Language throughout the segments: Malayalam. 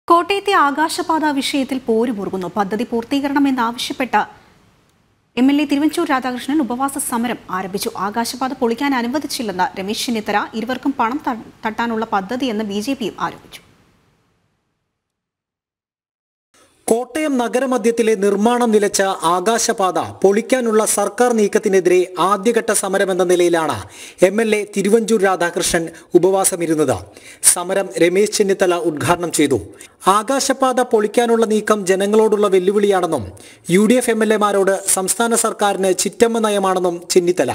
കോട്ടയത്തെ ആകാശപാത വിഷയത്തിൽ പോരുമുറുകുന്നു പദ്ധതി പൂർത്തീകരണമെന്നാവശ്യപ്പെട്ട M L A Thiruvanchoor Radhakrishnan ഉപവാസ സമരം ആരംഭിച്ചു ആകാശപാത പൊളിക്കാൻ അനുവദിച്ചില്ലെന്ന് രമേശ് ചെന്നിത്തല ഇരുവർക്കും പണം ത- തട്ടാനുള്ള പദ്ധതിയെന്ന് ബി ജെ പിയും ആരോപിച്ചു കോട്ടയം നഗരമധ്യത്തിലെ നിർമ്മാണം നിലച്ച ആകാശപാത പൊളിക്കാനുള്ള സർക്കാർ നീക്കത്തിനെതിരെ ആദ്യഘട്ട സമരമെന്ന നിലയിലാണ് M L A Thiruvanchoor Radhakrishnan ഉപവാസമിരുന്നത് സമരം രമേശ് ചെന്നിത്തല ഉദ്ഘാടനം ചെയ്തു ആകാശപാത പൊളിക്കാനുള്ള നീക്കം ജനങ്ങളോടുള്ള വെല്ലുവിളിയാണെന്നും U D F M L എമാരോട് സംസ്ഥാന സർക്കാരിന് ചിറ്റമ്മ നയമാണെന്നും ചെന്നിത്തല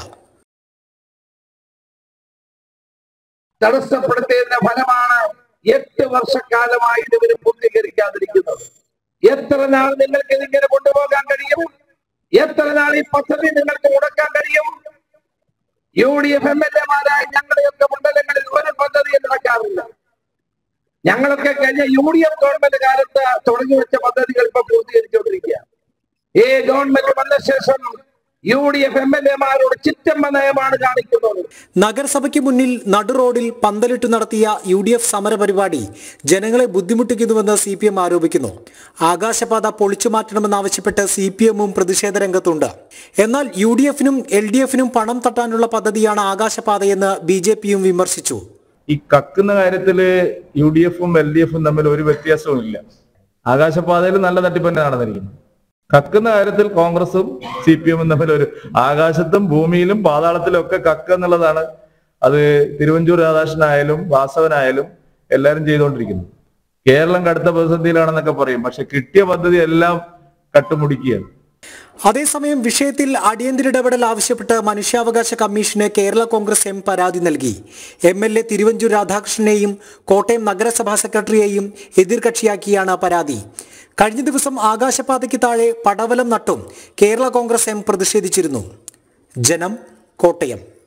തടസ്സപ്പെടുത്തിയതിന്റെ ഫലമാണ് എട്ട് വർഷക്കാലമായിട്ട് ഇവർ പൂർത്തീകരിക്കാതിരിക്കുന്നത് എത്ര നാൾ നിങ്ങൾക്ക് ഇതിങ്ങനെ കൊണ്ടുപോകാൻ കഴിയും എത്ര നാൾ ഈ പദ്ധതി നിങ്ങൾക്ക് മുടക്കാൻ കഴിയും U D F M L എമാരായ ഞങ്ങളുടെയൊക്കെ മണ്ഡലങ്ങളിൽ ഒരു പദ്ധതിയും നടക്കാറില്ല ഞങ്ങളൊക്കെ കഴിഞ്ഞ യു ഡി എഫ് ഗവൺമെന്റ് കാലത്ത് തുടങ്ങി വെച്ച പദ്ധതികൾ ഇപ്പൊ പൂർത്തീകരിച്ചുകൊണ്ടിരിക്കുക ഈ ഗവൺമെന്റ് വന്ന ശേഷം U D F M L എമാരോട് ചിറ്റമ്മ നയമാണ് കാണിക്കുന്നത് നഗരസഭയ്ക്ക് മുന്നിൽ നടു റോഡിൽ പന്തലിട്ട് നടത്തിയ യു ഡി എഫ് സമരപരിപാടി ജനങ്ങളെ ബുദ്ധിമുട്ടിക്കുന്നുവെന്ന് സി പി എം ആരോപിക്കുന്നു ആകാശപാത പൊളിച്ചു മാറ്റണമെന്നാവശ്യപ്പെട്ട് സി പി എമ്മും പ്രതിഷേധ രംഗത്തുണ്ട് എന്നാൽ യു ഡി എഫിനും എൽ ഡി എഫിനും പണം തട്ടാനുള്ള പദ്ധതിയാണ് ആകാശപാതയെന്ന് ബി ജെ പിയും വിമർശിച്ചു ഈ കക്കുന്ന കാര്യത്തില് യു ഡി എഫും എൽ ഡി എഫും തമ്മിൽ ഒരു വ്യത്യാസവും ഇല്ല ആകാശപാതയിൽ നല്ല തട്ടിപ്പ് തന്നെ നടന്നിരിക്കുന്നു കക്കുന്ന കാര്യത്തിൽ കോൺഗ്രസും സി പി എമ്മും തമ്മിൽ ഒരു ആകാശത്തും ഭൂമിയിലും പാതാളത്തിലും ഒക്കെ കക്ക എന്നുള്ളതാണ് അത് തിരുവഞ്ചൂർ രാധാകൃഷ്ണനായാലും വാസവനായാലും എല്ലാവരും ചെയ്തുകൊണ്ടിരിക്കുന്നു കേരളം കടുത്ത പ്രതിസന്ധിയിലാണെന്നൊക്കെ പറയും പക്ഷെ കിട്ടിയ പദ്ധതി എല്ലാം കട്ടുമുടിക്കുകയാണ് അതേസമയം വിഷയത്തിൽ അടിയന്തര ഇടപെടൽ ആവശ്യപ്പെട്ട് മനുഷ്യാവകാശ കമ്മീഷന് കേരള കോൺഗ്രസ് എം പരാതി നൽകി എം എൽ എ തിരുവഞ്ചൂർ രാധാകൃഷ്ണനെയും കോട്ടയം നഗരസഭാ സെക്രട്ടറിയെയും എതിർകക്ഷിയാക്കിയാണ് പരാതി കഴിഞ്ഞ ദിവസം ആകാശപാതയ്ക്ക് താഴെ പടവലം നട്ടും കേരള കോൺഗ്രസ് എം പ്രതിഷേധിച്ചിരുന്നു ജനം കോട്ടയം